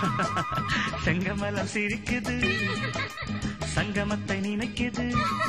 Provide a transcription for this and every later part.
செங்கமலம் சிரிக்குது சங்கமத்தை நினைக்குது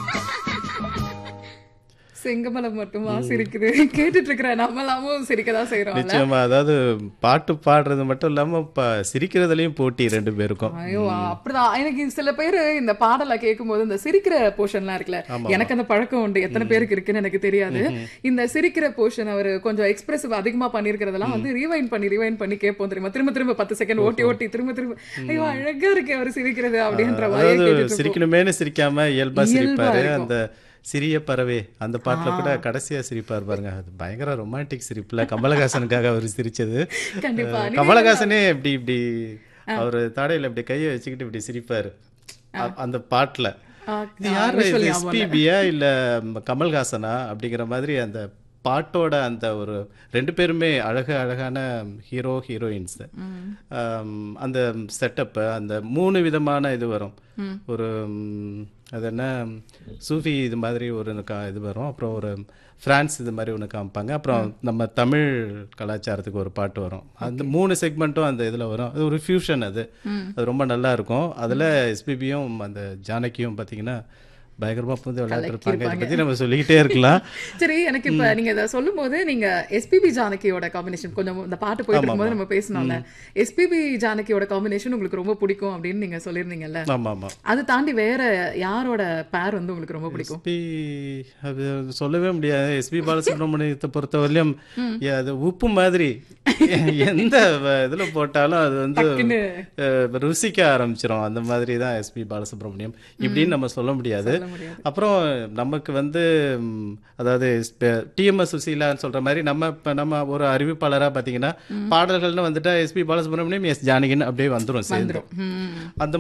செங்கமலம் மட்டுமா சிரிக்குது கேட்டுட்டு இருக்கிற நம்மளாமும் சிரிக்கதான் செய்யறோம்ல நிச்சயமா அதாவது பாட்டு பாடுறது மட்டும் இல்லாம ப- சிரிக்கிறதுலயும் போட்டி ரெண்டு பேருக்கும் ஐயோ அப்படிதான் எனக்கு சில பேர் இந்த பாடலை கேட்கும்போது இந்த சிரிக்கிற போர்ஷன்லாம் இருக்குல்ல எனக்கு அந்த பழக்கம் உண்டு எத்தனை பேருக்கு இருக்குன்னு எனக்கு தெரியாது இந்த சிரிக்கிற போர்ஷன் அவர் கொஞ்சம் எக்ஸ்பிரசிவ் அதிகமா பண்ணிருக்கிறதெல்லாம் வந்து ரீவைண்ட் பண்ணி ரீவைண்ட் பண்ணி கேட்போம் தெரியுமா திரும்ப திரும்ப பத்து செகண்ட் ஓட்டி ஓட்டி திரும்ப திரும்ப ஐயோ அழகா இருக்கு அவர் சிரிக்கிறது அப்படின்ற மாதிரி அதாவது கேட்டுட்டு இருப்போம். சிரிக்கணுமேனு சிரிக்காம இயல்பா இயல்பா சிரிப்பாரு இருக்கும். அந்த சிறிய பறவை அந்த பாட்டுல கூட கடைசியா சிரிப்பார் பாருங்க அது பயங்கர ரொமான்டிக் சிரிப்புல கமலஹாசனுக்காக அவர் சிரிச்சது கண்டிப்பா. அஹ் கமலஹாசனே இப்படி இப்படி அவர் தாடையில இப்படி கையை வச்சுக்கிட்டு இப்படி சிரிப்பாரு அ- அந்த பாட்டுல ஆ, இது ஆ, யாரு visual ஞாபகம் இல்ல. எஸ்பிபியா இல்ல ம், கமல்ஹாசனா அப்படிங்கிற மாதிரி அந்த பாட்டோட அந்த ஒரு ரெண்டு பேருமே அழக அழகான ஹீரோ ஹீரோயின்ஸ் அந்த செட்டப்பு அந்த மூணு விதமான இது வரும் ஒரு ம், அது என்ன சூஃபி இது மாதிரி ஒரு கா- இது வரும் அப்புறம் ஒரு பிரான்ஸ் இது மாதிரி ஒன்று காமிப்பாங்க அப்புறம் நம்ம தமிழ் கலாச்சாரத்துக்கு ஒரு பாட்டு வரும் அந்த மூணு செக்மெண்ட்டும் அந்த இதில் வரும் அது ஒரு ஃபியூஷன் அது அது ரொம்ப நல்லா இருக்கும் அதில் எஸ்பிபியும் அந்த ஜானகியும் பார்த்தீங்கன்னா பயங்கரமா புந்து விளையாட்டுருப்பாங்க இதை பற்றி நம்ம சொல்லிக்கிட்டே இருக்கலாம் சரி எனக்கு இப்ப நீங்க இத சொல்லும் போது நீங்க எஸ்பிபி ஜானகியோட காம்பினேஷன் கொஞ்சம் இந்த பாட்டு போயிட்டு இருக்கும்போது நம்ம பேசணும்ல எஸ்பிபி ஜானகியோட காம்பினேஷன் உங்களுக்கு ரொம்ப பிடிக்கும் அப்படின்னு நீங்க சொல்லியிருந்தீங்கல்ல ஆமா ஆமா அது தாண்டி வேற யாரோட பேர் வந்து உங்களுக்கு ரொம்ப பிடிக்கும் எஸ்பி அது சொல்லவே முடியாது எஸ்பி பாலசுப்ரமணியத்தை பொறுத்தவரையிலும் ஏ, அது உப்பு மாதிரி எந்த வ- இதுல போட்டாலும் அது வந்து டக்குன்னு. அஹ், ருசிக்க ஆரம்பிச்சிரும் அந்த மாதிரி தான் எஸ்பி பாலசுப்ரமணியம் இப்படின்னு நம்ம சொல்ல முடியாது முடியாது. அப்புறம் நமக்கு வந்து ம், அதாவது டிஎம்எஸ் சுசீலான்னு சொல்ற மாதிரி நம்ம இப்ப நம்ம ஒரு அறிவிப்பாளரா பாத்தீங்கன்னா பாடல்கள்னு வந்துட்டா எஸ்பி பாலசுப்ரமணியம் எஸ் ஜானகின்னு அப்படியே வந்துரும் சேர்ந்துரும் ம். அந்த